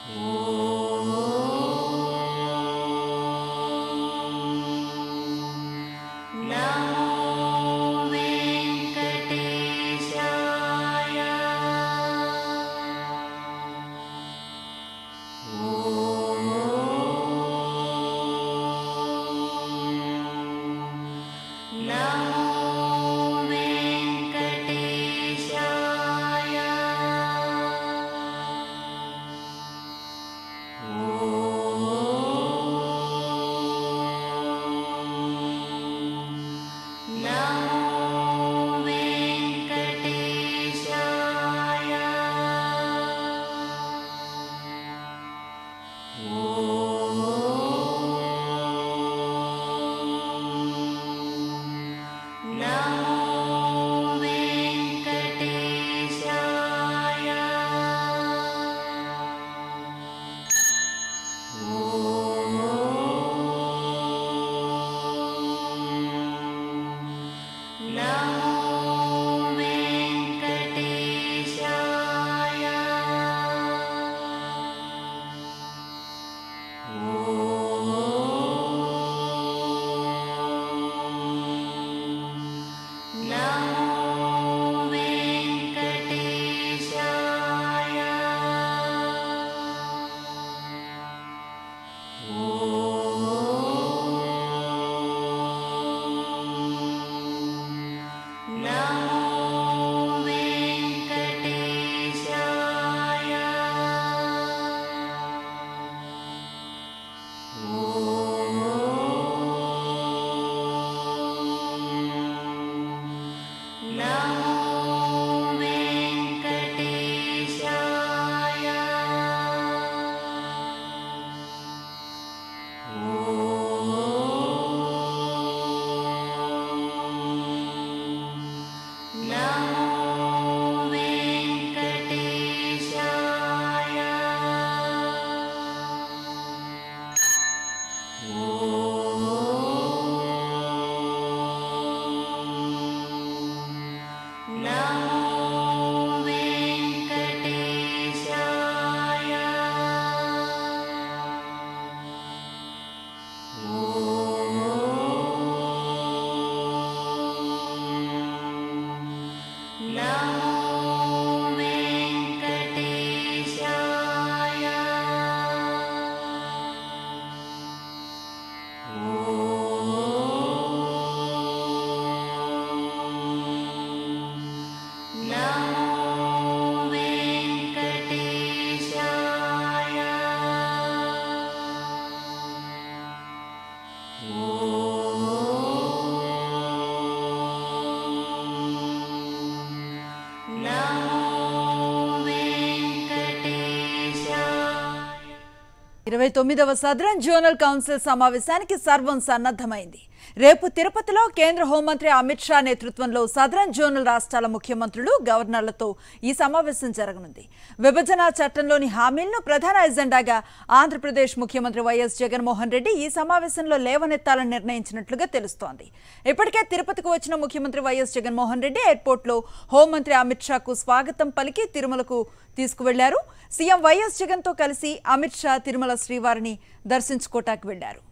ఇరవై తొమ్మిదవ southern zonal council సమావేశానికి సర్వం సన్నద్ధమైంది రేపు తిరుపతిలో కేంద్ర హోంమంత్రి అమిత్ షా నేతృత్వంలో సదరన్ జోనల్ రాష్ట్రాల ముఖ్యమంత్రులు గవర్నర్లతో ఈ సమావేశం జరగనుంది విభజన చట్టంలోని హామీలను ప్రధాన ఎజెండాగా ఆంధ్రప్రదేశ్ ముఖ్యమంత్రి వైఎస్ జగన్మోహన్ రెడ్డి ఈ సమావేశంలో లేవనెత్తాలని నిర్ణయించినట్లుగా తెలుస్తోంది ఇప్పటికే తిరుపతికి వచ్చిన ముఖ్యమంత్రి వైఎస్ జగన్మోహన్ రెడ్డి ఎయిర్పోర్ట్లో హోంమంత్రి అమిత్ షాకు స్వాగతం పలికి తిరుమలకు తీసుకువెళ్లారు సీఎం వైఎస్ జగన్తో కలిసి అమిత్ షా తిరుమల శ్రీవారిని దర్శించుకోటానికి వెళ్లారు